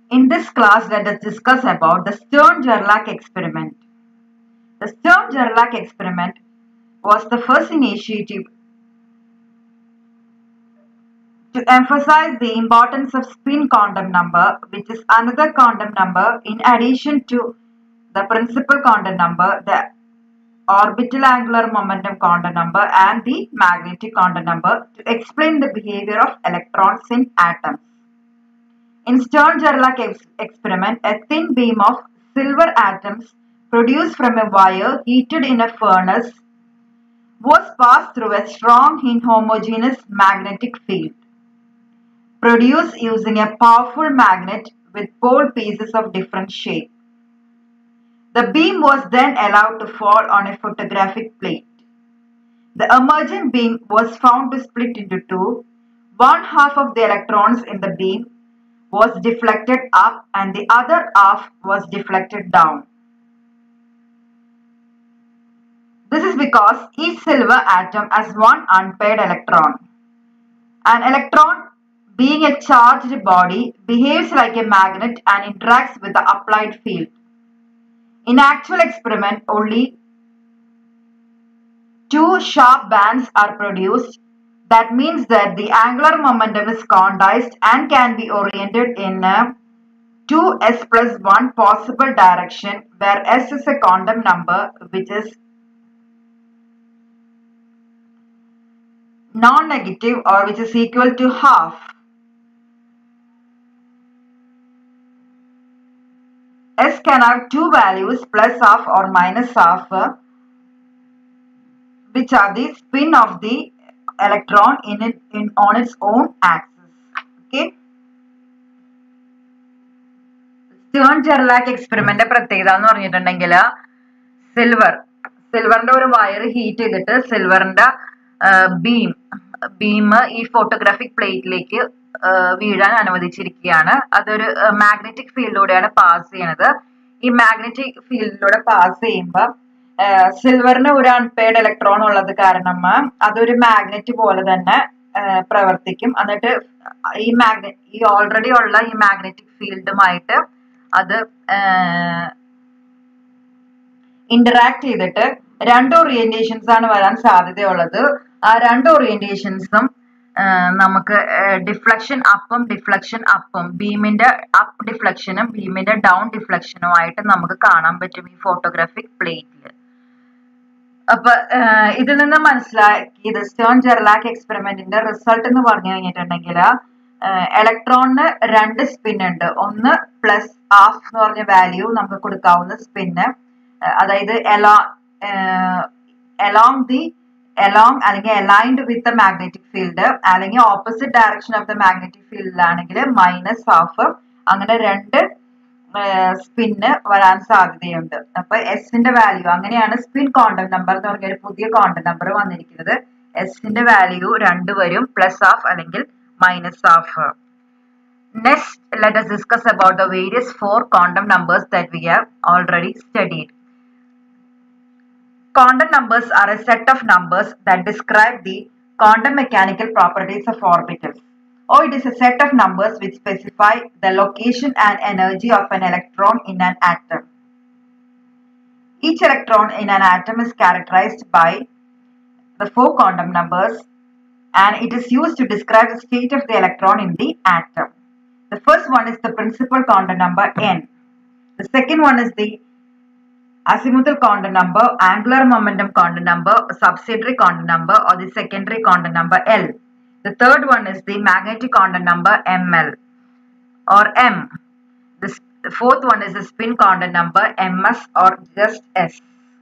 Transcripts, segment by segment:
In this class, let us discuss about the Stern-Gerlach experiment. The Stern-Gerlach experiment was the first initiative to emphasize the importance of spin quantum number, which is another quantum number in addition to the principal quantum number, the orbital angular momentum quantum number and the magnetic quantum number to explain the behavior of electrons in atoms. In Stern-Gerlach ex experiment, a thin beam of silver atoms produced from a wire heated in a furnace was passed through a strong inhomogeneous magnetic field produced using a powerful magnet with pole pieces of different shape. The beam was then allowed to fall on a photographic plate. The emergent beam was found to split into two. One half of the electrons in the beam was deflected up and the other half was deflected down. This is because each silver atom has one unpaired electron. An electron being a charged body behaves like a magnet and interacts with the applied field. In actual experiment, only two sharp bands are produced. That means that the angular momentum is quantized and can be oriented in a 2s plus 1 possible direction where s is a quantum number which is non-negative or which is equal to half. S can have two values plus half or minus half which are the spin of the electron in it in on its own axis. Okay. Stern Gerlach experiment പ്രത്യേകത എന്ന് പറഞ്ഞിട്ടുണ്ടെങ്കിൽ silver സിൽവറിന്റെ ഒരു wire heat ചെയ്തിട്ട് സിൽവറിന്റെ beam beam ഈ photographic പ്ലേറ്റിലേക്ക് വീഴാൻ അനുവദിച്ചിരിക്കുകയാണ് അതൊരു മാഗ്നറ്റിക് ഫീൽഡിലൂടെയാണ് പാസ് ചെയ്യണത് ഈ മാഗ്നറ്റിക് ഫീൽഡിലൂടെ പാസ് ചെയ്യുമ്പോൾ സിൽവറിന് ഒരു അൺപെയ്ഡ് ഇലക്ട്രോൺ ഉള്ളത് കാരണം അതൊരു മാഗ്നറ്റ് പോലെ തന്നെ പ്രവർത്തിക്കും എന്നിട്ട് ഈ മാഗ്നറ്റ് ഈ ഓൾറെഡി ഉള്ള ഈ മാഗ്നറ്റിക് ഫീൽഡുമായിട്ട് അത് ഇന്ററാക്ട് ചെയ്തിട്ട് രണ്ട് ഓറിയന്റേഷൻസ് ആണ് വരാൻ സാധ്യതയുള്ളത് ആ രണ്ട് ഓറിയന്റേഷൻസും നമുക്ക് ഡിഫ്ലക്ഷൻ അപ്പും ഡിഫ്ലക്ഷൻ അപ്പും ബീമിന്റെ അപ്പ് ഡിഫ്ലക്ഷനും ബീമിന്റെ ഡൗൺ ഡിഫ്ലക്ഷനും ആയിട്ട് നമുക്ക് കാണാൻ പറ്റും ഈ ഫോട്ടോഗ്രാഫിക് പ്ലേറ്റിൽ അപ്പൊ ഇതിൽ നിന്ന് മനസ്സിലാക്കിയത് സ്റ്റേൺ ജെർലാക്ക് എക്സ്പെരിമെന്റിന്റെ റിസൾട്ട് എന്ന് പറഞ്ഞു കഴിഞ്ഞിട്ടുണ്ടെങ്കിൽ ഇലക്ട്രോണിന് രണ്ട് സ്പിൻ ഉണ്ട് ഒന്ന് പ്ലസ് ഹാഫ് എന്ന് പറഞ്ഞ വാല്യൂ നമുക്ക് കൊടുക്കാവുന്ന സ്പിന്ന് അതായത് എലോ എലോങ് ദി എലോങ് അല്ലെങ്കിൽ aligned with the magnetic field അല്ലെങ്കിൽ opposite direction of the magnetic ഫീൽഡിലാണെങ്കിൽ മൈനസ് ഹാഫ് അങ്ങനെ രണ്ട് സ്പിന്ന് വരാൻ സാധ്യതയുണ്ട് അപ്പൊ എസിന്റെ വാല്യൂ അങ്ങനെയാണ് സ്പിൻ ക്വാണ്ടം നമ്പർ എന്ന് പറഞ്ഞ ഒരു പുതിയ ക്വാണ്ടം നമ്പർ വന്നിരിക്കുന്നത് എസിന്റെ വാല്യൂ രണ്ട് വരും പ്ലസ് ഹാഫ് അല്ലെങ്കിൽ minus half next let us discuss about the various four quantum numbers that we have already studied. Quantum numbers are a set of numbers that describe the quantum mechanical properties of orbitals. Or it is a set of numbers which specify the location and energy of an electron in an atom. Each electron in an atom is characterized by the four quantum numbers and it is used to describe the state of the electron in the atom. The first one is the principal quantum number n. The second one is the azimuthal quantum number, angular momentum quantum number, subsidiary quantum number or the secondary quantum number L. The third one is the magnetic quantum number ML or M. This, the fourth one is the spin quantum number MS or just S.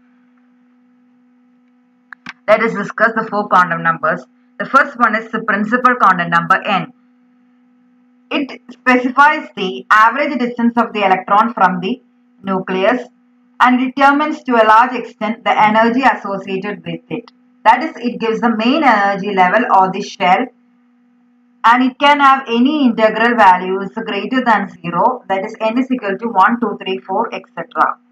Let us discuss the four quantum numbers. The first one is the principal quantum number N. It specifies the average distance of the electron from the nucleus and determines to a large extent the energy associated with it. That is, it gives the main energy level or the shell and it can have any integral values greater than 0 that is n is equal to 1, 2, 3, 4 etc.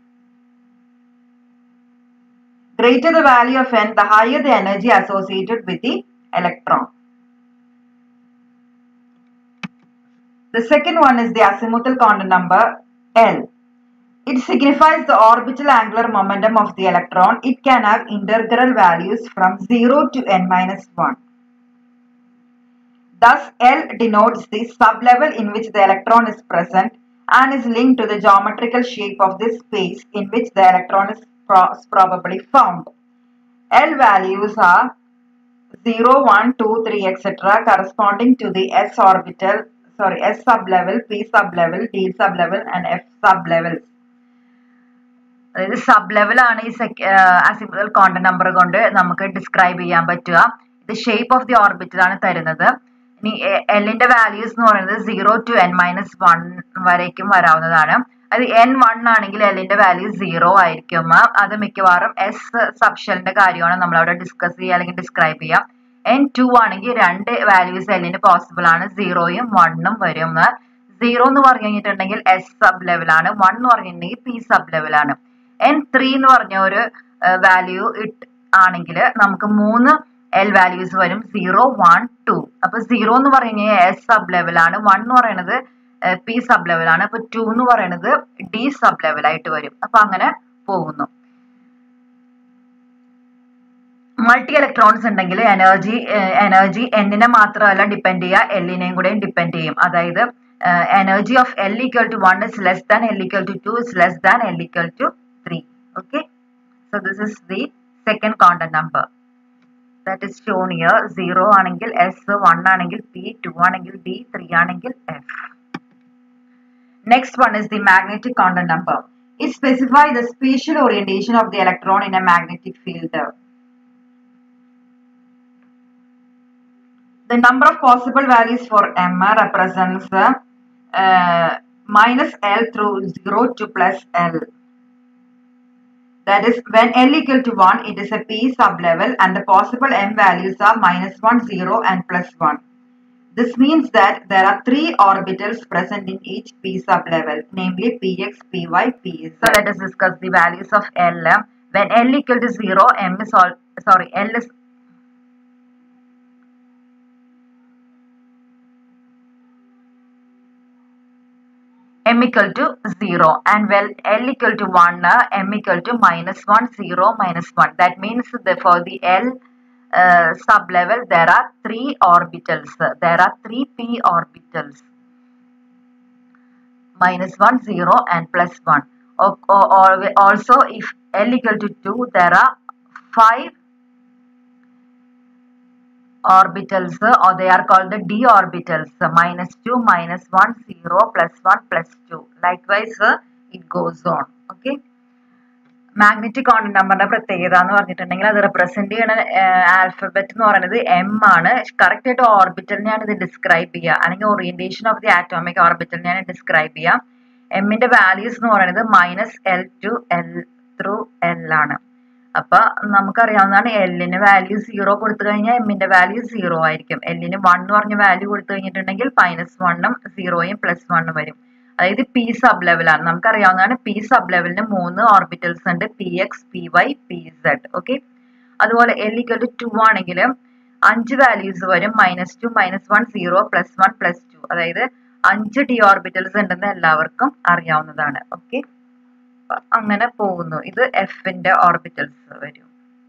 Greater the value of n, the higher the energy associated with the electron. The second one is the azimuthal quantum number L. It signifies the orbital angular momentum of the electron. It can have integral values from 0 to n minus 1. Thus, L denotes the sublevel in which the electron is present and is linked to the geometrical shape of this space in which the electron is pro probably found. L values are 0, 1, 2, 3, etc. corresponding to the s orbital, sorry, s sublevel, p sublevel, d sublevel and f sublevels. അതായത് sub ലെവലാണ് ഈ അസിമുതൽ കോണ്ട number കൊണ്ട് നമുക്ക് describe ചെയ്യാൻ പറ്റുക ഇത് shape of the ഓർബിറ്റിലാണ് തരുന്നത് ഇനി എല്ലിന്റെ വാല്യൂസ് എന്ന് പറയുന്നത് zero to N minus one വരേക്കും വരാവുന്നതാണ് അത് എൻ വൺ ആണെങ്കിൽ എല്ലിന്റെ വാല്യൂ സീറോ ആയിരിക്കും അത് മിക്കവാറും എസ് സബ്ഷലിന്റെ കാര്യമാണ് നമ്മൾ അവിടെ ഡിസ്കസ് ചെയ്യുക അല്ലെങ്കിൽ ഡിസ്ക്രൈബ് ചെയ്യുക എൻ ടു ആണെങ്കിൽ രണ്ട് വാല്യൂസ് എല്ലിന് പോസിബിൾ ആണ് സീറോയും വണ്ണും വരും സീറോ എന്ന് പറഞ്ഞു കഴിഞ്ഞിട്ടുണ്ടെങ്കിൽ എസ് സബ് ലെവലാണ് വൺ എന്ന് പറഞ്ഞിട്ടുണ്ടെങ്കിൽ പി സബ് ലെവലാണ് എൻ ത്രീ എന്ന് പറഞ്ഞ ഒരു വാല്യൂ ഇട്ട് ആണെങ്കിൽ നമുക്ക് മൂന്ന് എൽ വാല്യൂസ് വരും സീറോ വൺ ടു അപ്പൊ സീറോ എന്ന് പറഞ്ഞു എസ് സബ് ലെവലാണ് വൺ എന്ന് പറയുന്നത് പി സബ് ലെവലാണ് അപ്പൊ ടു എന്ന് പറയുന്നത് ഡി സബ് ലെവലായിട്ട് വരും അപ്പൊ അങ്ങനെ പോകുന്നു മൾട്ടി ഇലക്ട്രോൺസ് ഉണ്ടെങ്കിൽ എനർജി എനർജി എന്നിനെ മാത്രമല്ല ഡിപ്പെൻഡ് ചെയ്യുക എല്ലിനെയും കൂടെയും ഡിപ്പെൻഡ് ചെയ്യും അതായത് energy of L equal to one is less than L equal to two is less than L equal to three okay so this is the second content number that is shown here zero ആണെങ്കിൽ S one ആണെങ്കിൽ P two ആണെങ്കിൽ D three ആണെങ്കിൽ F next one is the magnetic content number It specifies the spatial orientation of the electron in a magnetic field. The number of possible values for M represents uh, minus L through 0 to plus L. That is, when L equal to 1, it is a P sublevel and the possible M values are minus 1, 0 and plus 1. This means that there are three orbitals present in each P sublevel, namely Px, Py, Pz. So let us discuss the values of L. When L equal to 0, M is all, sorry, L is m equal to 0 and when l equal to 1 uh, m equal to minus 1 0 minus 1 that means the, for the l uh, sub level there are three orbitals there are three p orbitals minus 1 0 and plus 1 or, or, or also if l equal to 2 there are five orbitals uh, or they are called the d orbitals uh, minus 2 minus 1 0 plus 1 plus 2 likewise uh, it goes on okay magnetic content നമ്പറിന്റെ പ്രത്യേകത എന്ന് പറഞ്ഞിട്ടുണ്ടെങ്കിൽ അത് represent ചെയ്യുന്ന alphabet എന്ന് പറയുന്നത് M ആണ് correct ആയിട്ട് ഓർബിറ്റലിനെയാണ് ഇത് ഡിസ്ക്രൈബ് ചെയ്യുക അല്ലെങ്കിൽ ഓറിയന്റേഷൻ ഓഫ് ദി ആറ്റോമിക് ഓർബിറ്റലിനെയാണ് ഡിസ്ക്രൈബ് ചെയ്യുക എമ്മിന്റെ വാല്യൂസ് എന്ന് പറയുന്നത് minus L to L through L ആണ് അപ്പൊ നമുക്കറിയാവുന്നതാണ് എല്ലിന് വാല്യൂ സീറോ കൊടുത്തു കഴിഞ്ഞാൽ എമ്മിന്റെ വാല്യൂ സീറോ ആയിരിക്കും എല്ലിന് വൺ എന്ന് പറഞ്ഞ വാല്യൂ കൊടുത്തു കഴിഞ്ഞിട്ടുണ്ടെങ്കിൽ മൈനസ് വണ്ണും സീറോയും പ്ലസ് വണ്ണും വരും അതായത് പി സബ് ലെവലാണ് നമുക്കറിയാവുന്നതാണ് പി സബ് ലെവലിന് മൂന്ന് ഓർബിറ്റൽസ് ഉണ്ട് P X P Y P Z okay അതുപോലെ എൽ ഇക്വൽ ടു ടു ആണെങ്കിൽ അഞ്ച് വാല്യൂസ് വരും minus two minus one zero plus one plus two അതായത് അഞ്ച് ഡി ഓർബിറ്റൽസ് ഉണ്ടെന്ന് എല്ലാവർക്കും അറിയാവുന്നതാണ് ഓക്കെ അങ്ങനെ പോകുന്നു ഇത് എഫിന്റെ ഓർബിറ്റൽസ് വരും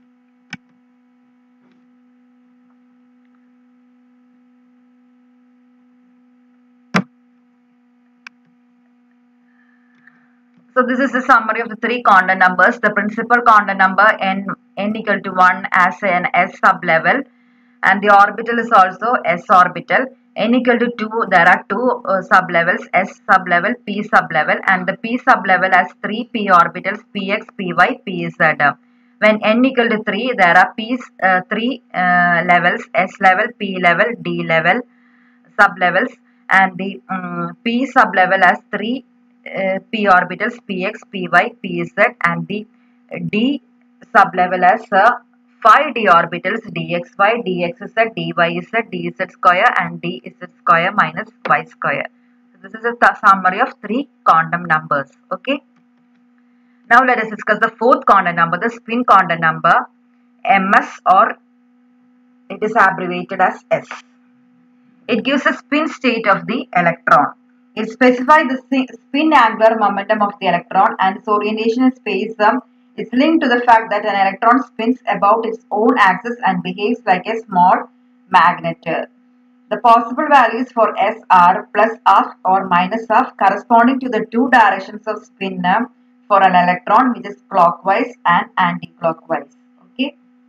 So this is the summary of the three quantum numbers. The principal quantum number n, n equal to 1 as an s sublevel and the orbital is also s orbital. n equal to 2 there are two uh, sublevels s sublevel p sublevel and the p sublevel has three p orbitals px py pz. When n equal to 3 there are p uh, three uh, levels s level p level d level sublevels and the um, p sublevel has three uh, p orbitals px py pz and the d sublevel has uh, 5 d orbitals dxy dxz dyz dz square and dz square minus y square so this is a summary of three quantum numbers okay now let us discuss the fourth quantum number the spin quantum number ms or it is abbreviated as s it gives a spin state of the electron It specifies the si- spin angular momentum of the electron and its orientation in space um, is linked to the fact that an electron spins about its own axis and behaves like a small magnet. The possible values for S are plus half or minus half corresponding to the two directions of spin um, for an electron which is clockwise and anti-clockwise. Okay.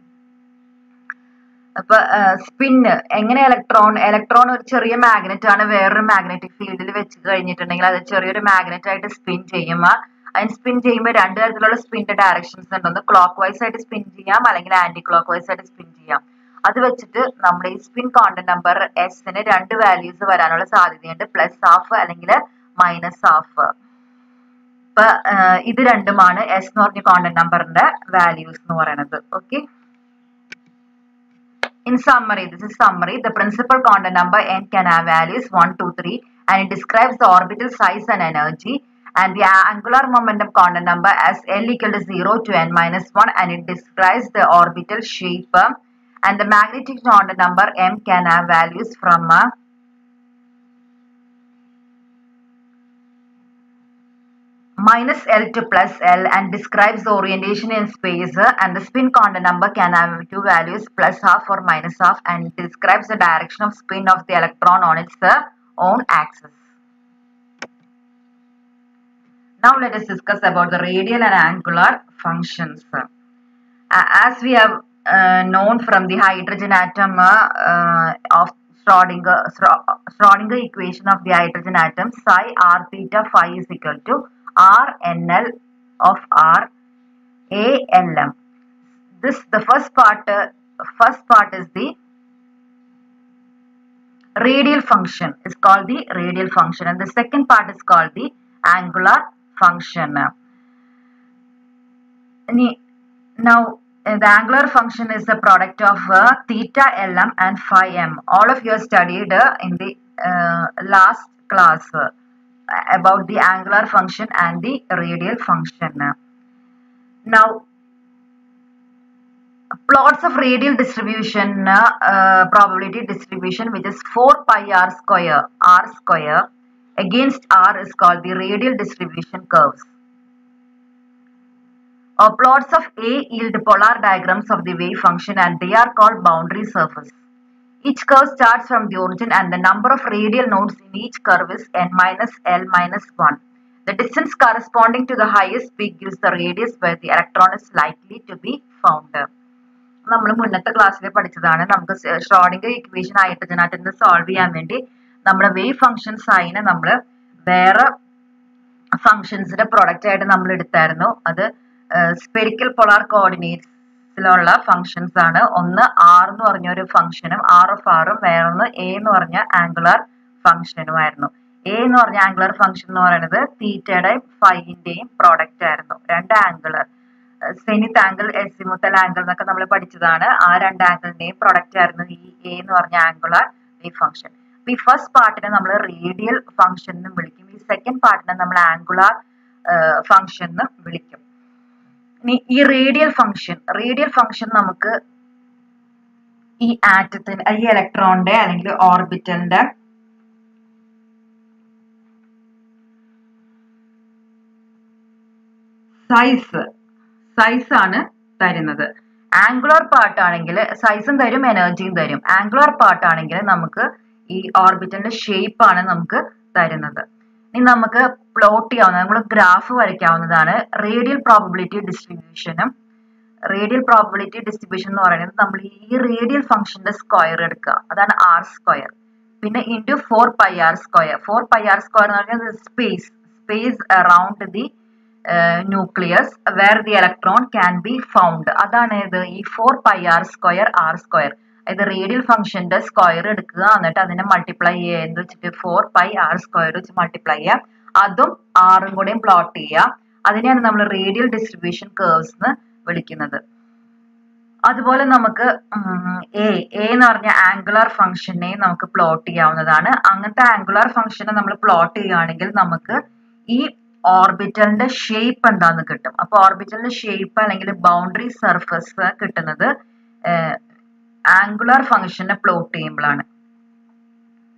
അപ്പൊ spin എങ്ങനെ electron electron ഒരു ചെറിയ magnet ആണ് വേറൊരു magnetic ഫീൽഡിൽ വെച്ച് കഴിഞ്ഞിട്ടുണ്ടെങ്കിൽ അത് ചെറിയൊരു മാഗ്നറ്റ് ആയിട്ട് സ്പിൻ ചെയ്യും അതിന് സ്പിൻ ചെയ്യുമ്പോൾ രണ്ട് തരത്തിലുള്ള സ്പിന്റെ ഡയറക്ഷൻസ് ഉണ്ട് ഒന്ന് ക്ലോക്ക് വൈസ് ആയിട്ട് സ്പിൻ ചെയ്യാം അല്ലെങ്കിൽ ആന്റി ക്ലോക്ക് വൈസ് ആയിട്ട് സ്പിൻ ചെയ്യാം അത് വെച്ചിട്ട് നമ്മുടെ ഈ സ്പിൻ കോണ്ടന്റ് നമ്പർ എസിന് രണ്ട് വാല്യൂസ് വരാനുള്ള സാധ്യതയുണ്ട് പ്ലസ് ഹാഫ് അല്ലെങ്കിൽ മൈനസ് ഹാഫ് ഇപ്പൊ ഇത് രണ്ടുമാണ് എസ് എന്ന് പറഞ്ഞ കോണ്ടന്റ് നമ്പറിന്റെ വാല്യൂസ് എന്ന് പറയുന്നത് okay In summary, this is summary. The principal quantum number n can have values 1, 2, 3 and it describes the orbital size and energy and the angular momentum quantum number as L equal to 0 to n minus 1 and it describes the orbital shape uh, and the magnetic quantum number m can have values from uh, minus L to plus L and describes the orientation in space uh, and the spin quantum number can have two values plus half or minus half and it describes the direction of spin of the electron on its uh, own axis. Now let us discuss about the radial and angular functions. Uh, as we have uh, known from the hydrogen atom uh, of Schrodinger, Schrodinger equation of the hydrogen atom psi r theta phi is equal to r nl of r a lm. This the first part. Uh, first part is the radial function is called the radial function and the second part is called the angular function. Now uh, the angular function is the product of uh, theta lm and phi m. All of you have studied uh, in the last class about the angular function and the radial function. Now plots of radial distribution uh, probability distribution which is 4 pi r square r square against r is called the radial distribution curves. Uh, plots of A yield polar diagrams of the wave function and they are called boundary surface. Each curve starts from the origin and the number of radial nodes in each curve is n minus L minus 1. The distance corresponding to the highest peak gives the radius where the electron is likely to be found. നമ്മൾ മുന്നത്തെ ക്ലാസ്സിൽ പഠിച്ചതാണ് നമുക്ക് Schrodinger equation hydrogen ആറ്റത്തിന് solve ചെയ്യാൻ വേണ്ടി നമ്മുടെ wave function സൈനെ നമ്മൾ വേറെ ഫംഗ്ഷൻസിന്റെ പ്രൊഡക്റ്റ് ആയിട്ട് നമ്മൾ എടുത്തായിരുന്നു അത് സ്പെരിക്കൽ പൊളാർ കോർഡിനേറ്റ്സിലുള്ള ഫംഗ്ഷൻസ് ആണ് ഒന്ന് ആർ എന്ന് പറഞ്ഞ ഒരു ഫംഗ്ഷനും ആർ ഓഫ് ആറും വേറൊന്ന് എ എന്ന് പറഞ്ഞ ആംഗുലർ ഫംഗ്ഷനും ആയിരുന്നു എ എന്ന് പറഞ്ഞ ആംഗുലർ ഫംഗ്ഷൻ എന്ന് പറയുന്നത് തീറ്റയുടെയും ഫൈവിന്റെയും പ്രോഡക്റ്റ് ആയിരുന്നു രണ്ട് angular zenith angle azimuthal angle എന്നൊക്കെ നമ്മൾ പഠിച്ചതാണ് ആ രണ്ട് ആംഗിളിന്റെയും പ്രൊഡക്റ്റ് ആയിരുന്നു ഈ എ എന്ന് പറഞ്ഞ ആംഗുലർ വേവ് ഫംഗ്ഷൻ അപ്പൊ ഈ ഫസ്റ്റ് പാർട്ടിനെ നമ്മൾ റേഡിയൽ ഫംഗ്ഷൻ എന്നും വിളിക്കും ഈ സെക്കൻഡ് പാർട്ടിനെ നമ്മൾ ആംഗുലർ ഫംഗ്ഷൻ എന്ന് വിളിക്കും ഇനി ഈ റേഡിയൽ ഫംഗ്ഷൻ റേഡിയൽ ഫംഗ്ഷൻ നമുക്ക് ഈ ആറ്റത്തിന് ഈ ഇലക്ട്രോണിന്റെ അല്ലെങ്കിൽ ഓർബിറ്റലിന്റെ സൈസ് സൈസ് ആണ് തരുന്നത് ആംഗുലർ പാർട്ട് ആണെങ്കിൽ സൈസും തരും എനർജിയും തരും ആംഗുലർ പാർട്ട് ആണെങ്കിൽ നമുക്ക് ഈ ഓർബിറ്റലിന്റെ ഷേപ്പ് ആണ് നമുക്ക് തരുന്നത് ഇനി നമുക്ക് പ്ലോട്ട് ചെയ്യാവുന്ന നമ്മൾ ഗ്രാഫ് വരയ്ക്കാവുന്നതാണ് റേഡിയൽ പ്രോബിലിറ്റി ഡിസ്ട്രിബ്യൂഷനും റേഡിയൽ പ്രോബിലിറ്റി ഡിസ്ട്രിബ്യൂഷൻ എന്ന് പറയുന്നത് നമ്മൾ ഈ റേഡിയൽ ഫംഗ്ഷന്റെ സ്ക്വയർ എടുക്കുക അതാണ് ആർ സ്ക്വയർ പിന്നെ into four pi R square four pi R square എന്ന് പറഞ്ഞാൽ space space around the nucleus where the electron can be found അതാണ് ഇത് ഈ four pi R square R square ഇത് റേഡിയൽ ഫംഗ്ഷന്റെ സ്ക്വയർ എടുക്കുക എന്നിട്ട് അതിനെ മൾട്ടിപ്ലൈ ചെയ്യുക എന്ന് വെച്ചിട്ട് ഫോർ പൈ ആർ സ്ക്വയർ വെച്ച് മൾട്ടിപ്ലൈ ചെയ്യുക അതും ആറും കൂടെയും പ്ലോട്ട് ചെയ്യുക അതിനെയാണ് നമ്മൾ റേഡിയൽ ഡിസ്ട്രിബ്യൂഷൻ കേർവ്സ് എന്ന് വിളിക്കുന്നത് അതുപോലെ നമുക്ക് എ എ എന്ന് പറഞ്ഞ ആംഗുലർ ഫംഗ്ഷനെ നമുക്ക് പ്ലോട്ട് ചെയ്യാവുന്നതാണ് അങ്ങനത്തെ ആംഗുലർ ഫംഗ്ഷനെ നമ്മൾ പ്ലോട്ട് ചെയ്യുകയാണെങ്കിൽ നമുക്ക് ഈ ഓർബിറ്റലിന്റെ ഷേപ്പ് എന്താന്ന് കിട്ടും അപ്പൊ ഓർബിറ്റലിന്റെ ഷേപ്പ് അല്ലെങ്കിൽ ബൗണ്ടറി സർഫസ് കിട്ടുന്നത് ആംഗുലർ ഫംഗ്ഷനെ പ്ലോട്ട് ചെയ്യുമ്പോഴാണ്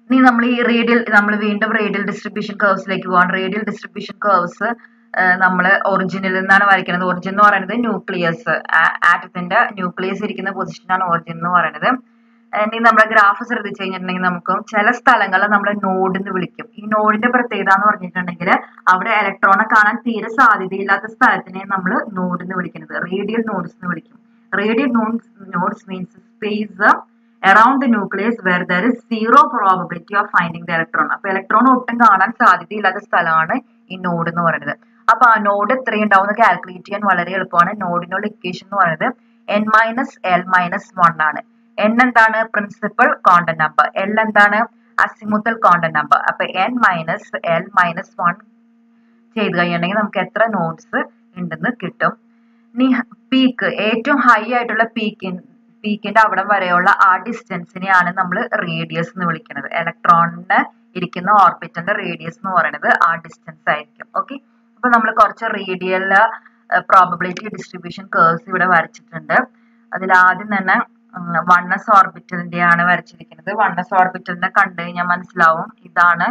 ഇനി നമ്മൾ ഈ റേഡിയൽ നമ്മൾ വീണ്ടും റേഡിയൽ ഡിസ്ട്രിബ്യൂഷൻ കർവ്സിലേക്ക് പോകാം റേഡിയൽ ഡിസ്ട്രിബ്യൂഷൻ കർവ്സ് നമ്മൾ ഒറിജിനിൽ നിന്നാണ് വരയ്ക്കുന്നത് ഒറിജിൻ എന്ന് പറയുന്നത് ന്യൂക്ലിയസ് ആറ്റത്തിന്റെ ന്യൂക്ലിയസ് ഇരിക്കുന്ന പൊസിഷനാണ് ഒറിജിൻ എന്ന് പറയുന്നത് ഇനി നമ്മുടെ ഗ്രാഫ് ശ്രദ്ധിച്ചു കഴിഞ്ഞിട്ടുണ്ടെങ്കിൽ നമുക്ക് ചില സ്ഥലങ്ങളിൽ നമ്മൾ നോഡ് എന്ന് വിളിക്കും ഈ നോഡിന്റെ പ്രത്യേകത എന്ന് പറഞ്ഞിട്ടുണ്ടെങ്കിൽ അവിടെ ഇലക്ട്രോണെ കാണാൻ തീരെ സാധ്യതയില്ലാത്ത സ്ഥലത്തിനെ നമ്മൾ നോഡ് എന്ന് വിളിക്കുന്നത് റേഡിയൽ നോഡ്സ് എന്ന് വിളിക്കും radial nodes nodes means space around the nucleus where there is zero probability of finding the electron അപ്പൊ ഇലക്ട്രോൺ ഒട്ടും കാണാൻ സാധ്യതയില്ലാത്ത സ്ഥലമാണ് ഈ നോഡ് എന്ന് പറയുന്നത് അപ്പൊ ആ നോഡ് എത്രയുണ്ടാവും കാൽക്കുലേറ്റ് ചെയ്യാൻ വളരെ എളുപ്പമാണ് നോഡിനുള്ള ഇക്വേഷൻ എന്ന് പറയുന്നത് N minus L minus one ആണ് എൻ എന്താണ് പ്രിൻസിപ്പൽ കോണ്ടന്റ് നമ്പർ എൽ എന്താണ് അസിമുത്തൽ കോണ്ടന്റ് നമ്പർ അപ്പൊ N minus L minus one ചെയ്ത് കഴിഞ്ഞിട്ടുണ്ടെങ്കിൽ നമുക്ക് എത്ര നോട്ട്സ് ഉണ്ടെന്ന് കിട്ടും ഇനി പീക്ക് ഏറ്റവും ഹൈ ആയിട്ടുള്ള പീക്കിൻ പീക്കിന്റെ അവിടെ വരെയുള്ള ആ ഡിസ്റ്റൻസിനെയാണ് നമ്മൾ റേഡിയസ് എന്ന് വിളിക്കുന്നത് ഇലക്ട്രോണിന് ഇരിക്കുന്ന ഓർബിറ്റലിന്റെ റേഡിയസ് എന്ന് പറയുന്നത് ആ ഡിസ്റ്റൻസ് ആയിരിക്കും ഓക്കെ അപ്പൊ നമ്മൾ കുറച്ച് റേഡിയൽ പ്രോബബിലിറ്റി ഡിസ്ട്രിബ്യൂഷൻ കേഴ്സ് ഇവിടെ വരച്ചിട്ടുണ്ട് അതിൽ ആദ്യം തന്നെ വൺ എസ് ഓർബിറ്റലിന്റെ ആണ് വരച്ചിരിക്കുന്നത് വൺ എസ് ഓർബിറ്റലിനെ കണ്ടു കഴിഞ്ഞാൽ മനസ്സിലാവും ഇതാണ്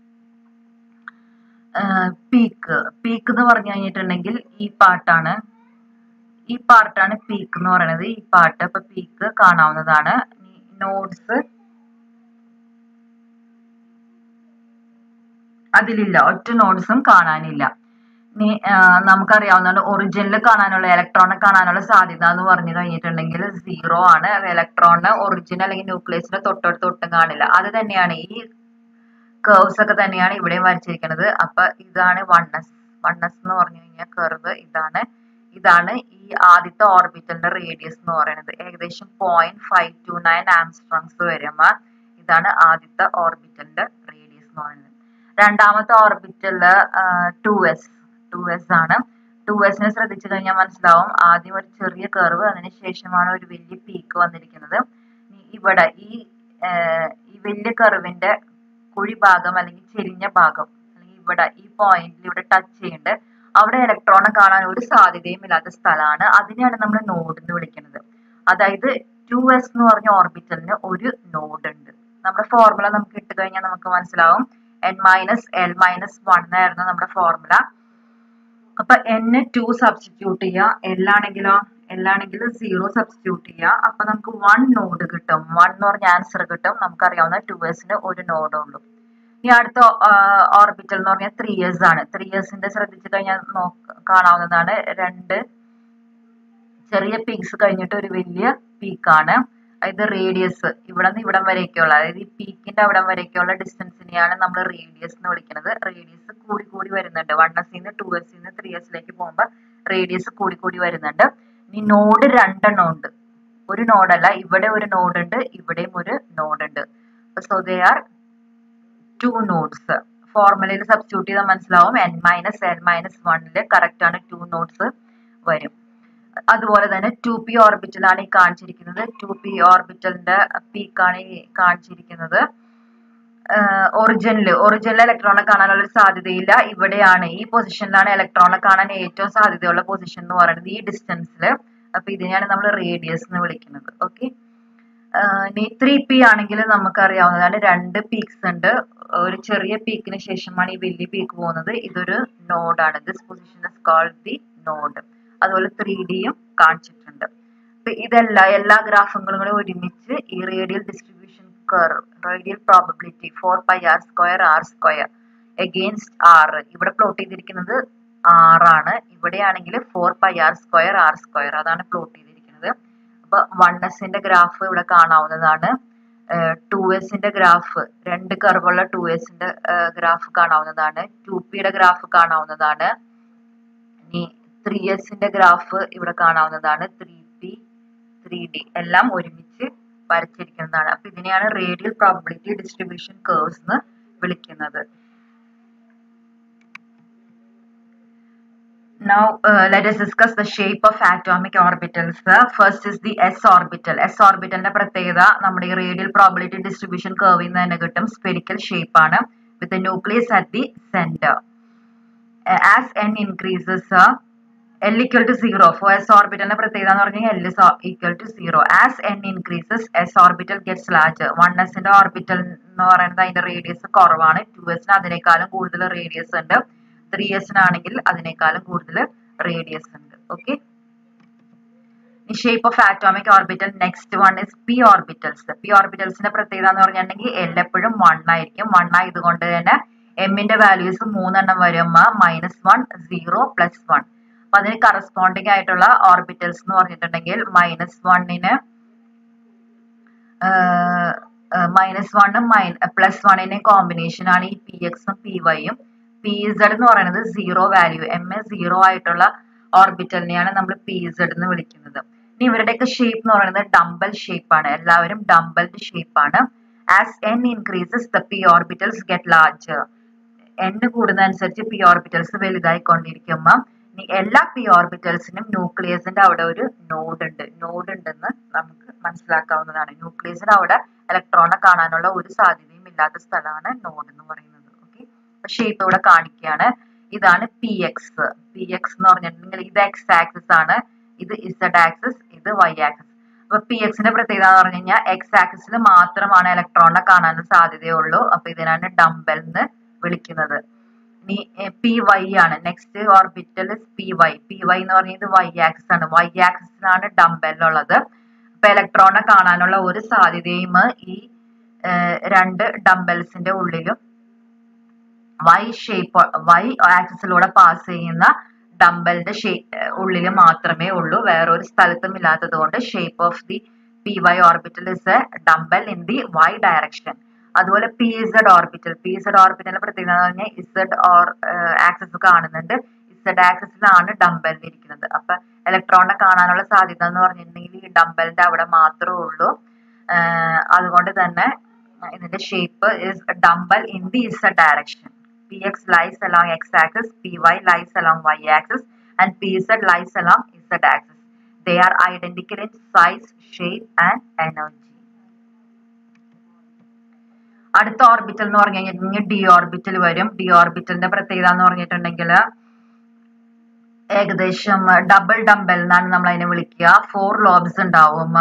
പീക്ക് പീക്ക് എന്ന് പറഞ്ഞു കഴിഞ്ഞിട്ടുണ്ടെങ്കിൽ ഈ പാർട്ടാണ് ഈ പാർട്ടാണ് പീക്ക് എന്ന് പറയുന്നത് ഈ പാർട്ട് ഇപ്പൊ പീക്ക് കാണാവുന്നതാണ് നോഡ്സ് അതിലില്ല ഒറ്റ നോഡ്സും കാണാനില്ല ഇനി നമുക്കറിയാവുന്നതാണ് ഒറിജിനിൽ കാണാനുള്ള ഇലക്ട്രോണെ കാണാനുള്ള സാധ്യത എന്ന് പറഞ്ഞു കഴിഞ്ഞിട്ടുണ്ടെങ്കിൽ സീറോ ആണ് ഇലക്ട്രോണിന് ഒറിജിൻ അല്ലെങ്കിൽ ന്യൂക്ലിയസിന്റെ തൊട്ടടുത്ത് ഒട്ടും കാണില്ല അത് തന്നെയാണ് ഈ കേർവ്സ് ഒക്കെ തന്നെയാണ് ഇവിടെ വരച്ചിരിക്കുന്നത് അപ്പൊ ഇതാണ് വണ്ണസ് വണ്ണസ് എന്ന് പറഞ്ഞു കഴിഞ്ഞാൽ കർവ് ഇതാണ് ഇതാണ് ഈ ആദ്യത്തെ ഓർബിറ്റലിന്റെ റേഡിയസ് എന്ന് പറയുന്നത് ഏകദേശം point five two nine angstroms വരുമ്പോ ഇതാണ് ആദ്യത്തെ ഓർബിറ്റലിന്റെ റേഡിയസ് എന്ന് പറയുന്നത് രണ്ടാമത്തെ ഓർബിറ്റലില് ടു എസ് ടു എസ് ആണ് ടു എസിനെ ശ്രദ്ധിച്ചു കഴിഞ്ഞാൽ മനസ്സിലാവും ആദ്യം ഒരു ചെറിയ കർവ് അതിനുശേഷമാണ് ഒരു വലിയ പീക്ക് വന്നിരിക്കുന്നത് ഇവിടെ ഈ ഈ വലിയ കർവിന്റെ കുഴി ഭാഗം അല്ലെങ്കിൽ ചെരിഞ്ഞ ഭാഗം അല്ലെങ്കിൽ ഇവിടെ ഈ പോയിന്റിൽ ഇവിടെ ടച്ച് ചെയ്യുന്നുണ്ട് അവിടെ ഇലക്ട്രോണെ കാണാൻ ഒരു സാധ്യതയും ഇല്ലാത്ത സ്ഥലമാണ് അതിനെയാണ് നമ്മൾ നോഡ് എന്ന് വിളിക്കുന്നത് അതായത് ടു എസ് എന്ന് പറഞ്ഞ ഓർബിറ്റലിന് ഒരു നോഡ് ഉണ്ട് നമ്മുടെ ഫോർമുല നമുക്ക് ഇട്ട് കഴിഞ്ഞാൽ നമുക്ക് മനസ്സിലാവും N minus L minus one ആയിരുന്നു നമ്മുടെ ഫോർമുല അപ്പൊ എൻ ടു സബ്സ്റ്റിറ്റ്യൂട്ട് ചെയ്യുക എൽ ആണെങ്കിലോ എൽ ആണെങ്കിൽ സീറോ സബ്സ്റ്റിറ്റ്യൂട്ട് ചെയ്യുക അപ്പൊ നമുക്ക് വൺ നോഡ് കിട്ടും വൺ എന്ന് പറഞ്ഞ ആൻസർ കിട്ടും നമുക്കറിയാവുന്ന ടു എസിന് ഒരു നോഡ് ഉള്ളൂ ഇനി അടുത്ത ഓർബിറ്റൽ എന്ന് പറഞ്ഞാൽ ത്രീ ഇയേഴ്സ് ആണ് ത്രീ ഇയേഴ്സിന്റെ ശ്രദ്ധിച്ചു കഴിഞ്ഞാൽ കാണാവുന്നതാണ് രണ്ട് ചെറിയ പീക്സ് കഴിഞ്ഞിട്ട് ഒരു വലിയ പീക്കാണ് അതായത് റേഡിയസ് ഇവിടെ നിന്ന് ഇവിടം വരെയൊക്കെയുള്ള അതായത് ഈ പീക്കിന്റെ അവിടം വരെയൊക്കെയുള്ള ഡിസ്റ്റൻസിനെയാണ് നമ്മൾ റേഡിയസ് എന്ന് വിളിക്കുന്നത് റേഡിയസ് കൂടി കൂടി വരുന്നുണ്ട് വൺ എസ് നിന്ന് ടു എസ് നിന്ന് ത്രീ എസിലേക്ക് പോകുമ്പോൾ റേഡിയസ് കൂടി കൂടി വരുന്നുണ്ട് ഇനി നോഡ് രണ്ടെണ്ണം ഉണ്ട് ഒരു നോഡല്ല ഇവിടെ ഒരു നോഡ് ഉണ്ട് ഇവിടെയും ഒരു നോഡ് ഉണ്ട് so they are two nodes ഫോർമുലയിൽ സബ്സ്റ്റിറ്റ്യൂട്ട് ചെയ്താൽ മനസ്സിലാവും എൻ മൈനസ് എൽ മൈനസ് വണ്ണില് കറക്റ്റ് ആണ് ടു നോഡ്സ് വരും അതുപോലെ തന്നെ ടു പി ഓർബിറ്റലാണ് ഈ കാണിച്ചിരിക്കുന്നത് ടു പി ഓർബിറ്റലിന്റെ പീക്കാണ് ഈ കാണിച്ചിരിക്കുന്നത് ഒറിജിനിൽ ഒറിജിനിൽ ഇലക്ട്രോണെ കാണാനുള്ള ഒരു സാധ്യതയില്ല ഇവിടെയാണ് ഈ പൊസിഷനിലാണ് ഇലക്ട്രോണെ കാണാൻ ഏറ്റവും സാധ്യതയുള്ള പൊസിഷൻ എന്ന് പറയുന്നത് ഈ ഡിസ്റ്റൻസിൽ അപ്പൊ ഇതിനെയാണ് നമ്മൾ റേഡിയസ് എന്ന് വിളിക്കുന്നത് ഓക്കെ ഇനി ത്രീ പി ആണെങ്കിൽ നമുക്കറിയാവുന്നതാണ് രണ്ട് പീക്സ് ഉണ്ട് ഒരു ചെറിയ പീക്കിന് ശേഷമാണ് ഈ വലിയ പീക്ക് പോകുന്നത് ഇതൊരു നോഡാണ് this position is called the node അതുപോലെ ത്രീ ഡിയും കാണിച്ചിട്ടുണ്ട് അപ്പൊ ഇതെല്ലാം എല്ലാ ഗ്രാഫുകളും കൂടെ ഒരുമിച്ച് ഈ radial distribution curve radial probability four pi R square R square against R ഇവിടെ പ്ലോട്ട് ചെയ്തിരിക്കുന്നത് ആറാണ് ഇവിടെയാണെങ്കിൽ four pi R square R square അതാണ് പ്ലോട്ട് ചെയ്തിരിക്കുന്നത് അപ്പൊ വൺ എസിന്റെ ഗ്രാഫ് ഇവിടെ കാണാവുന്നതാണ് ടു എസിന്റെ ഗ്രാഫ് രണ്ട് കർവുള്ള ടു എസിന്റെ ഗ്രാഫ് കാണാവുന്നതാണ് ടു പിയുടെ ഗ്രാഫ് കാണാവുന്നതാണ് ഇനി ത്രീ എസിന്റെ ഗ്രാഫ് ഇവിടെ കാണാവുന്നതാണ് ത്രീ പി ത്രീ ഡി എല്ലാം ഒരുമിച്ച് വരച്ചിരിക്കുന്നതാണ് അപ്പൊ ഇതിനെയാണ് റേഡിയൽ പ്രോബിലിറ്റി ഡിസ്ട്രിബ്യൂഷൻ കേർവ്സ് എന്ന് വിളിക്കുന്നത് Now uh, let us discuss the shape of atomic orbitals. First is the s orbital. s orbitalന്റെ പ്രത്യേകത നമ്മുടെ ഈ റേഡിയൽ പ്രോബിലിറ്റി ഡിസ്ട്രിബ്യൂഷൻ കർവിൽ നിന്ന് തന്നെ കിട്ടും സ്പെരിക്കൽ ഷേപ്പ് ആണ് with nucleus at the center as N increases L equal to zero for S ഓർബിറ്റലിന്റെ പ്രത്യേകത എന്ന് പറഞ്ഞാൽ L is equal to zero as N increases S orbital gets large one എസിന്റെ ഓർബിറ്റൽ എന്ന് പറയുന്നത് അതിന്റെ റേഡിയസ് കുറവാണ് ടു എസിന് അതിനേക്കാളും കൂടുതൽ റേഡിയസ് ഉണ്ട് ത്രീ എസിനാണെങ്കിൽ അതിനേക്കാളും കൂടുതൽ റേഡിയസ് ഉണ്ട് okay shape of atomic orbital next one is P orbitals P ഓർബിറ്റൽസിന്റെ പ്രത്യേകത എന്ന് പറഞ്ഞിട്ടുണ്ടെങ്കിൽ എല്ലെപ്പോഴും വൺ ആയിരിക്കും വൺ ആയതുകൊണ്ട് തന്നെ എമ്മിന്റെ വാല്യൂസ് മൂന്നെണ്ണം വരുമ്പോ minus one zero plus one അപ്പൊ അതിന് കറസ്പോണ്ടിങ് ആയിട്ടുള്ള ഓർബിറ്റൽസ് എന്ന് പറഞ്ഞിട്ടുണ്ടെങ്കിൽ മൈനസ് വണ്ണിന് മൈനസ് വണ്ണും മൈന പ്ലസ് വണ്ണിന് കോമ്പിനേഷൻ ആണ് ഈ പി എക്സും പി വൈയും പി ഇസഡ് എന്ന് പറയുന്നത് zero value M A zero ആയിട്ടുള്ള ഓർബിറ്റലിനെയാണ് നമ്മൾ പി ഇസഡ് എന്ന് വിളിക്കുന്നത് ഇനി ഇവരുടെയൊക്കെ ഷേപ്പ് എന്ന് പറയുന്നത് ഡംബൽ ഷേപ്പ് ആണ് എല്ലാവരും ഡംബൽഡ് ഷേപ്പ് ആണ് as N increases the P orbitals get larger N കൂടുന്നതനുസരിച്ച് പി ഓർബിറ്റൽസ് വലുതായിക്കൊണ്ടിരിക്കുമ്പോൾ ഇനി എല്ലാ പി ഓർബിറ്റൽസിനും ന്യൂക്ലിയസിന്റെ അവിടെ ഒരു നോഡ് ഉണ്ട് നോഡ് ഉണ്ടെന്ന് നമുക്ക് മനസ്സിലാക്കാവുന്നതാണ് ന്യൂക്ലിയസിന് അവിടെ ഇലക്ട്രോണെ കാണാനുള്ള ഒരു സാധ്യതയും ഇല്ലാത്ത സ്ഥലമാണ് നോഡ് എന്ന് പറയുന്നത് ഓക്കെ ഷേപ്പ് ഇവിടെ കാണിക്കുകയാണ് ഇതാണ് പി എക്സ് പി എക്സ് എന്ന് പറഞ്ഞിട്ടുണ്ടെങ്കിൽ ഇത് എക്സ് ആക്സിസ് ആണ് ഇത് ഇസഡ് ആക്സിസ് ഇത് വൈ ആക്സിസ് അപ്പൊ പി എക്സിന്റെ പ്രത്യേകത എന്ന് പറഞ്ഞു കഴിഞ്ഞാൽ എക്സ് ആക്സിസിൽ മാത്രമാണ് ഇലക്ട്രോണിനെ കാണാൻ സാധ്യതയുള്ളൂ അപ്പൊ ഇതിനാണ് ഡംബൽ എന്ന് വിളിക്കുന്നത് ഇനി പി വൈ ആണ് next orbital P Y P Y എന്ന് പറയുന്നത് വൈ ആക്സിസ് ആണ് വൈ ആക്സിസിലാണ് ഡംബൽ ഉള്ളത് അപ്പൊ ഇലക്ട്രോണിനെ കാണാനുള്ള ഒരു സാധ്യതയും ഈ രണ്ട് ഡംബൽസിന്റെ ഉള്ളിലും വൈ ഷേപ്പ് വൈ ആക്സിസിലൂടെ പാസ് ചെയ്യുന്ന ഡംബലിന്റെ ഉള്ളിൽ മാത്രമേ ഉള്ളൂ വേറൊരു സ്ഥലത്തും ഇല്ലാത്തത് കൊണ്ട് shape of the P Y orbital is a dumbbell in the Y direction അതുപോലെ P Z orbital P Z ഓർബിറ്റലിന്റെ പ്രത്യേകത എന്ന് പറഞ്ഞാൽ ഇസഡ് ഓർ ആക്സിസ് കാണുന്നുണ്ട് ഇസഡ് ആക്സിസിലാണ് ഡംബലിൽ ഇരിക്കുന്നത് അപ്പൊ ഇലക്ട്രോണിനെ കാണാനുള്ള സാധ്യത എന്ന് പറഞ്ഞിട്ടുണ്ടെങ്കിൽ ഈ ഡംബലിന്റെ അവിടെ മാത്രമേ ഉള്ളൂ അതുകൊണ്ട് തന്നെ ഇതിന്റെ shape is dumbbell in the Z direction px lies along x-axis, py lies along y-axis, and pz lies along z-axis. They are identical in size, shape, and energy. അടുത്ത ഓർബിറ്റൽ എന്ന് പറഞ്ഞു കഴിഞ്ഞിട്ടുണ്ടെങ്കിൽ ഡി ഓർബിറ്റൽ വരും D ഓർബിറ്റലിന്റെ പ്രത്യേകത എന്ന് പറഞ്ഞിട്ടുണ്ടെങ്കിൽ ഏകദേശം ഡബിൾ ഡംബൽ എന്നാണ് നമ്മൾ അതിനെ വിളിക്കുക ഫോർ ലോബ്സ് ഉണ്ടാവും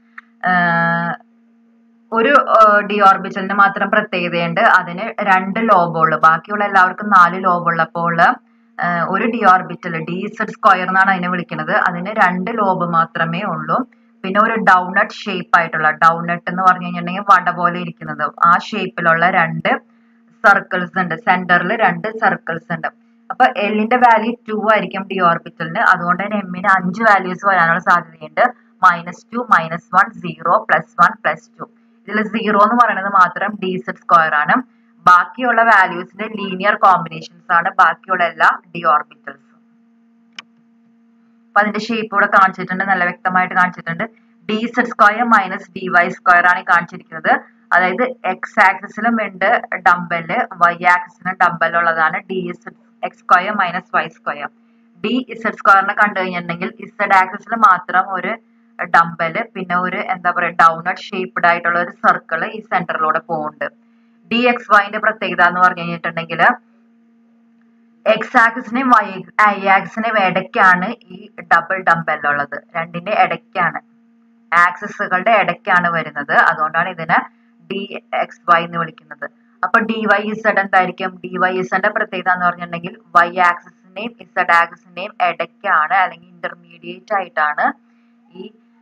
ഒരു ഡി ഓർബിറ്റലിന് മാത്രം പ്രത്യേകതയുണ്ട് അതിന് രണ്ട് ലോബുള്ളു ബാക്കിയുള്ള എല്ലാവർക്കും നാല് ലോബുള്ളപ്പോൾ ഒരു D orbital D Z square എന്നാണ് അതിനെ വിളിക്കുന്നത് അതിന് രണ്ട് ലോബ് മാത്രമേ ഉള്ളൂ പിന്നെ ഒരു ഡൗണട്ട് ഷേപ്പ് ആയിട്ടുള്ള ഡൗണട്ട് എന്ന് പറഞ്ഞു കഴിഞ്ഞിട്ടുണ്ടെങ്കിൽ വട പോലെ ഇരിക്കുന്നത് ആ ഷേപ്പിലുള്ള രണ്ട് സർക്കിൾസ് ഉണ്ട് സെന്ററിൽ രണ്ട് സർക്കിൾസ് ഉണ്ട് അപ്പൊ എല്ലിന്റെ വാല്യൂ ടു ആയിരിക്കും ഡി ഓർബിറ്റലിന് അതുകൊണ്ട് തന്നെ എമ്മിന് അഞ്ച് വാല്യൂസ് വരാനുള്ള സാധ്യതയുണ്ട് minus two minus one zero plus one plus two ഇതിൽ സീറോ എന്ന് പറയുന്നത് മാത്രം ഡി സെഡ് സ്ക്വയർ ആണ് ബാക്കിയുള്ള വാല്യൂസിന്റെ ലീനിയർ കോമ്പിനേഷൻസ് ആണ് ബാക്കിയുള്ള എല്ലാ ഡി ഓർബിറ്റൽസും അപ്പൊ അതിന്റെ ഷേപ്പ് ഇവിടെ കാണിച്ചിട്ടുണ്ട് നല്ല വ്യക്തമായിട്ട് കാണിച്ചിട്ടുണ്ട് D Z square minus D Y square ആണ് കാണിച്ചിരിക്കുന്നത് അതായത് എക്സ് ആക്സിസിലും ഉണ്ട് ഡംബല് വൈ ആക്സിസിലും ഡംബൽ ഉള്ളതാണ് D Z X square minus Y square D Z സ്ക്വയറിനെ കണ്ടു കഴിഞ്ഞിട്ടുണ്ടെങ്കിൽ ഇസഡ് ആക്സിസിൽ മാത്രം ഒരു ഡംബല് പിന്നെ ഒരു എന്താ പറയാ ഡൗണട്ട് ഷേപ്ഡ് ആയിട്ടുള്ള ഒരു സർക്കിൾ ഈ സെന്ററിലൂടെ പോകുന്നുണ്ട് ഡി എക്സ് വൈന്റെ പ്രത്യേകത എന്ന് പറഞ്ഞു കഴിഞ്ഞിട്ടുണ്ടെങ്കിൽ എക്സ് ആക്സിസിനെയും വൈ ഐ ആക്സിനെയും ഇടയ്ക്കാണ് ഈ ഡബിൾ ഡംബൽ ഉള്ളത് രണ്ടിന്റെ ഇടയ്ക്കാണ് ആക്സിസുകളുടെ ഇടയ്ക്കാണ് വരുന്നത് അതുകൊണ്ടാണ് ഇതിനെ ഡി എക്സ് വൈ എന്ന് വിളിക്കുന്നത് അപ്പൊ ഡി വൈ ഇസഡ് എന്തായിരിക്കും ഡി വൈ ഇസഡിന്റെ പ്രത്യേകത എന്ന് പറഞ്ഞിട്ടുണ്ടെങ്കിൽ വൈ ആക്സിസിന്റെയും ഇസഡ് ആക്സിസിന്റെയും ഇടയ്ക്കാണ് അല്ലെങ്കിൽ ഇന്റർമീഡിയറ്റ് ആയിട്ടാണ് ഈ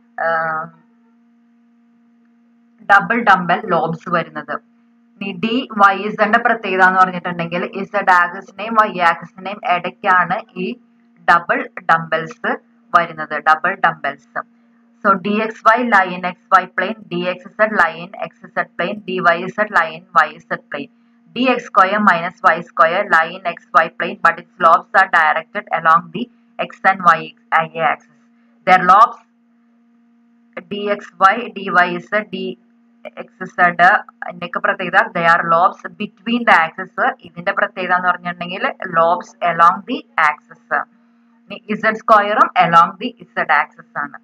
ഡബിൾ ഡംബൽ ലോബ്സ് വരുന്നത് ഇനി ഡി വൈ ഇസഡിന്റെ പ്രത്യേകത എന്ന് പറഞ്ഞിട്ടുണ്ടെങ്കിൽ ഇസഡ് ആക്സിസിന്റെയും വൈ ആക്സിസിന്റെയും ഇടയ്ക്കാണ് ഈ ഡബിൾ ഡംബൽസ് വരുന്നത് double dumbbells so D X Y line X Y plane D X Z line X Z plane D Y Z line Y Z plane D X square minus Y square line X Y plane but its lobes are directed along the X and Y I axis their lobes dxy dy z d x z എന്നൊക്കെ പ്രത്യേകത they are lobes between the axis ഇതിന്റെ പ്രത്യേകത എന്ന് പറഞ്ഞിട്ടുണ്ടെങ്കിൽ lobes along the axis Z സ്ക്വയറും along the Z axis ആണ്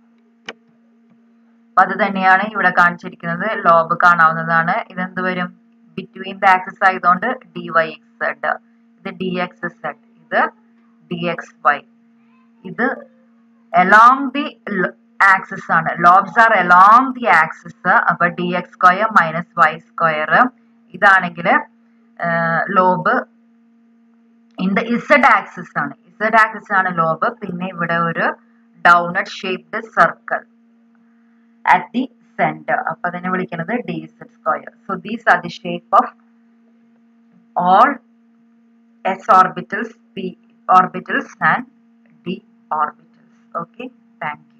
അപ്പൊ അത് തന്നെയാണ് ഇവിടെ കാണിച്ചിരിക്കുന്നത് ലോബ് കാണാവുന്നതാണ് ഇതെന്ത് വരും ബിറ്റ്വീൻ ദ ആക്സിസ് ആയതുകൊണ്ട് ഡി വൈ എക്സ് സെഡ് ഇത് ഡി എക്സ് സെഡ് ഇത് ഡി എക്സ് വൈ ഇത് along the ആക്സിസ് ആണ് lobes are along the axis അപ്പൊ D X square minus Y square ഇതാണെങ്കിൽ lobe in the Z axis ആണ് Z axis ആണ് lobe പിന്നെ ഇവിടെ ഒരു doughnut shaped circle at the center അപ്പൊ അതിനെ വിളിക്കുന്നത് D Z square so these are the shape of all s orbitals p orbitals and d orbitals okay thank you